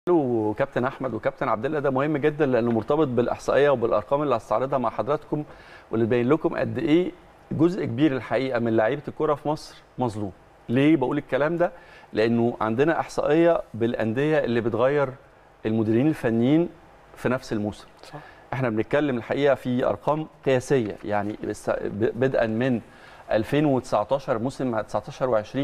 وكابتن احمد وكابتن عبد الله ده مهم جدا لانه مرتبط بالاحصائيه وبالارقام اللي هستعرضها مع حضراتكم واللي تبين لكم قد ايه جزء كبير الحقيقه من لعيبه الكوره في مصر مظلوم. ليه بقول الكلام ده؟ لانه عندنا احصائيه بالانديه اللي بتغير المديرين الفنيين في نفس الموسم. صح. احنا بنتكلم الحقيقه في ارقام قياسيه يعني بس- بدءا من 2019 موسم 19 و20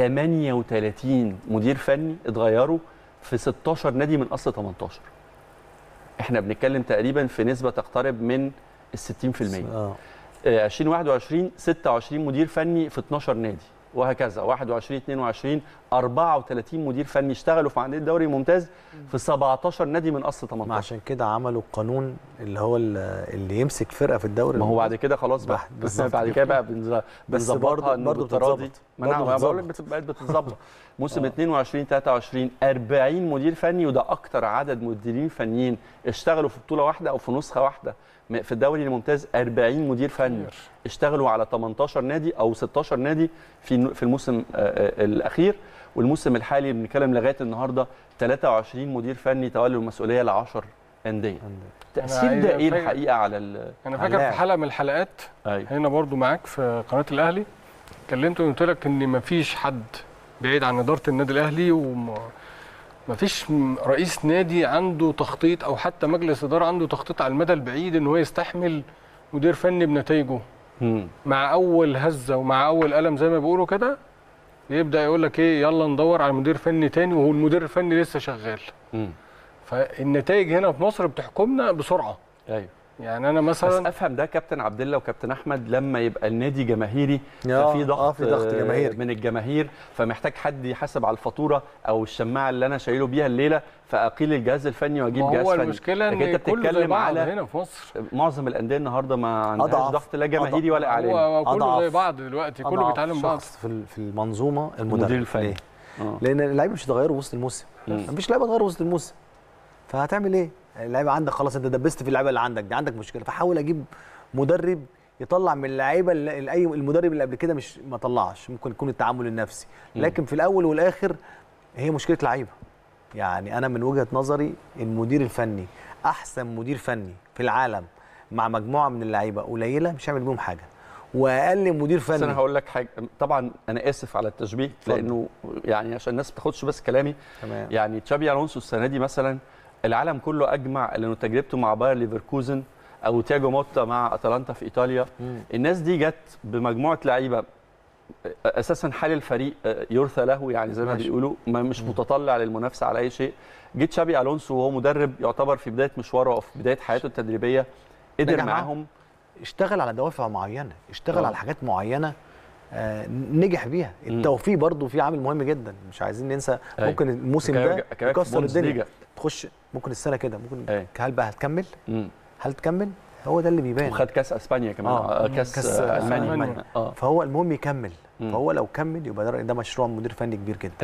38 مدير فني اتغيروا في 16 نادي من اصل 18 احنا بنتكلم تقريبا في نسبه تقترب من ال 60% اه آه، 2021 26 مدير فني في 12 نادي وهكذا 21 22 34 مدير فني اشتغلوا في عندنا الدوري الممتاز في 17 نادي من اصل ما 18 عشان كده عملوا قانون اللي هو ال- اللي يمسك فرقه في الدوري ما هو بعد كده خلاص بقى بح- بالظبط. بعد كده بقى بنز- بنظبطها برضه- انه برضه بالتراضي بتتظبط. ما انا برضه ما بقول لك بتتظبط. بت- بقت بتتظبط موسم 22 23 40 مدير فني وده اكتر عدد مديرين فنيين اشتغلوا في بطوله واحده او في نسخه واحده م- في الدوري الممتاز 40 مدير فني كتير. اشتغلوا على 18 نادي او 16 نادي في في الموسم آه، آه، الاخير والموسم الحالي بنتكلم لغايه النهارده 23 مدير فني تولوا المسؤوليه ل 10 انديه التاثير أنا ده ايه فاكر- الحقيقه على ال- انا على فاكر في اللاعب. حلقه من الحلقات ايوه هنا برضو معاك في قناه الاهلي كلمت وقلت لك ان مفيش حد بعيد عن اداره النادي الاهلي ومفيش م- رئيس نادي عنده تخطيط او حتى مجلس اداره عنده تخطيط على المدى البعيد ان هو يستحمل مدير فني بنتائجه مم. مع اول هزه ومع اول قلم زي ما بيقولوا كده يبدا يقول لك ايه يلا ندور على مدير فني تاني وهو المدير الفني لسه شغال مم. فالنتائج هنا في مصر بتحكمنا بسرعه ايوه يعني انا بس مثلا افهم ده كابتن عبد الله وكابتن احمد لما يبقى النادي جماهيري آه، ففي ضغط آه، في ضغط آه، جماهيري. من الجماهير فمحتاج حد يحاسب على الفاتوره او الشماعه اللي انا شايله بيها الليله فاقيل الجهاز الفني واجيب ما جهاز هو فني المشكله لكن ان انت كله زي بتتكلم بعض على هنا في مصر معظم الانديه النهارده ما عندهاش أضعف. ضغط لا جماهيري ولا اعلامي هو كله أضعف. زي بعض دلوقتي كله أضعف بيتعلم بعض شخص في ال- في المنظومه المدرب المدير الفني. ليه؟ آه. لان اللعيبه مش هتغيروا وسط الموسم مم. مفيش لعيبه تغير وسط الموسم فهتعمل ايه؟ اللعيبه عندك خلاص انت دبست في اللعيبه اللي عندك دي عندك مشكله فحاول اجيب مدرب يطلع من اللعيبه اللي اللي- اي المدرب اللي قبل كده مش ما طلعش ممكن يكون التعامل النفسي مم. لكن في الاول والاخر هي مشكله لعيبه يعني انا من وجهه نظري المدير الفني احسن مدير فني في العالم مع مجموعه من اللعيبه قليله مش هيعمل بيهم حاجه واقل مدير بس انا فني هقول لك حاجه طبعا انا اسف على التشبيه اتفضل. لانه يعني عشان الناس ما تاخدش بس كلامي تمام يعني تشابي الونسو السنه دي مثلا العالم كله اجمع انه تجربته مع باير ليفركوزن او تياجو موتا مع اتلانتا في ايطاليا مم. الناس دي جت بمجموعه لعيبه اساسا حال الفريق يرثى له يعني زي ما ماشي. بيقولوا ما مش متطلع للمنافسه على اي شيء جه تشابي الونسو وهو مدرب يعتبر في بدايه مشواره او في بدايه حياته التدريبيه قدر نجح معاهم. معاهم اشتغل على دوافع معينه اشتغل آه. على حاجات معينه آه، نجح بيها مم. التوفيق برضو في عامل مهم جدا مش عايزين ننسى أيوة. ممكن الموسم كمان- ده كمان في يكسر الدنيا بوندسليجا. تخش ممكن السنه كده ممكن أيوة. هل بقى هتكمل مم. هل تكمل هو ده اللي بيبان وخد كاس اسبانيا كمان آه. آه. كاس, كأس كاس المانيا ألمانيا. اه فهو المهم يكمل مم. فهو لو كمل يبقى ده- ده مشروع مدير فني كبير جدا